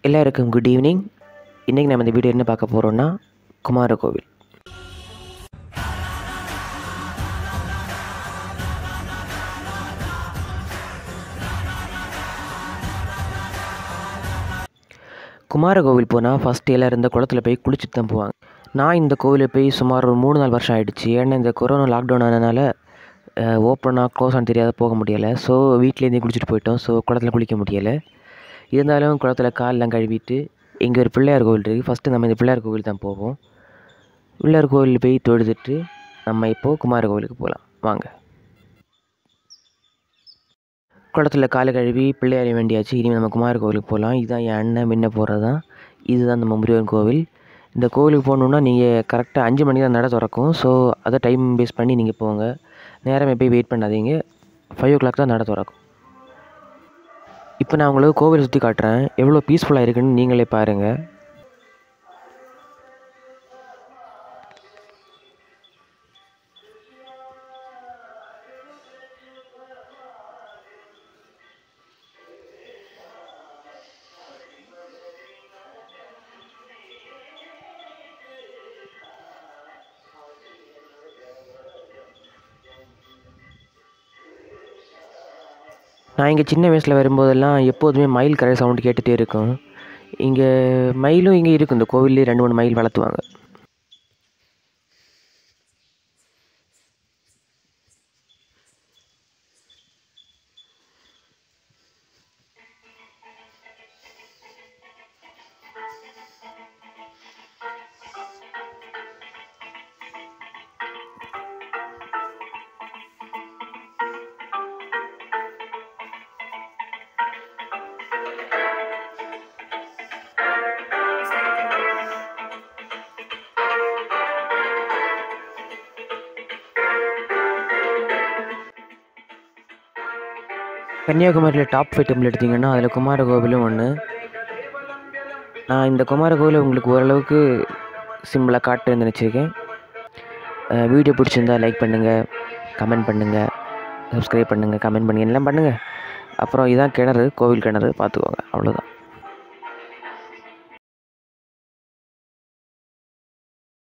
எல்லாருக்கும் good evening இன்றைக்கி நம்ம இந்த வீடியோ என்ன பார்க்க போகிறோன்னா குமார கோவில் குமார கோவில் போனால் ஃபஸ்ட்டு எல்லோரும் இந்த குளத்துல போய் குளிச்சுட்டு தான் போவாங்க நான் இந்த கோவிலுக்கு போய் சுமார் ஒரு மூணு நாலு வருஷம் ஆயிடுச்சு ஏன்னா இந்த கொரோனா லாக்டவுன் ஆனதுனால ஓப்பனாக க்ளோஸ் ஆன தெரியாத போக முடியலை ஸோ வீட்டிலேருந்தே குளிச்சுட்டு போயிட்டோம் ஸோ குளத்துல குளிக்க முடியலை இருந்தாலும் குளத்துல காலெலாம் கழுவிட்டு இங்கே ஒரு பிள்ளையார் கோவில் இருக்குது ஃபஸ்ட்டு நம்ம இந்த பிள்ளையார் கோவில் தான் போவோம் பிள்ளையார் கோவில் போய் தொழுதுட்டு நம்ம இப்போது குமார கோவிலுக்கு போகலாம் வாங்க குளத்துல காலை கழுவி பிள்ளையாரை வேண்டியாச்சு இனிமேல் நம்ம குமார கோவிலுக்கு போகலாம் இதுதான் என் அண்ணன் முன்ன போகிறது தான் இதுதான் நம்ம முருகன் கோவில் இந்த கோவிலுக்கு போகணுன்னா நீங்கள் கரெக்டாக அஞ்சு மணிக்கு தான் நட திறக்கும் ஸோ அதை டைம் பேஸ் பண்ணி நீங்கள் போங்க நேரமே போய் வெயிட் பண்ணாதீங்க ஃபைவ் ஓ கிளாக் தான் நட திறக்கும் இப்போ நான் உங்களுக்கு கோவிலை சுற்றி காட்டுறேன் எவ்வளோ பீஸ்ஃபுல்லாக இருக்குன்னு நீங்களே பாருங்கள் நான் இங்கே சின்ன வயசில் வரும்போதெல்லாம் எப்போதுமே மயில் கரை சவுண்டு கேட்டுகிட்டே இருக்கும் இங்கே மயிலும் இங்கே இருக்கும் இந்த கோவில்லே ரெண்டு மூணு மயில் வளர்த்துவாங்க கன்னியாகுமரியில் டாப் ஃபைவ் டெம்பிள் எடுத்திங்கன்னா அதில் குமார கோவிலும் ஒன்று நான் இந்த குமார கோவிலை உங்களுக்கு ஓரளவுக்கு சிம்பிளாக காட்டுன்னு நினச்சிருக்கேன் வீடியோ பிடிச்சிருந்தா லைக் பண்ணுங்கள் கமெண்ட் பண்ணுங்கள் சப்ஸ்கிரைப் பண்ணுங்கள் கமெண்ட் பண்ணுங்கள் எல்லாம் பண்ணுங்கள் அப்புறம் இதான் கிணறு கோவில் கிணறு பார்த்துக்கோங்க அவ்வளோதான்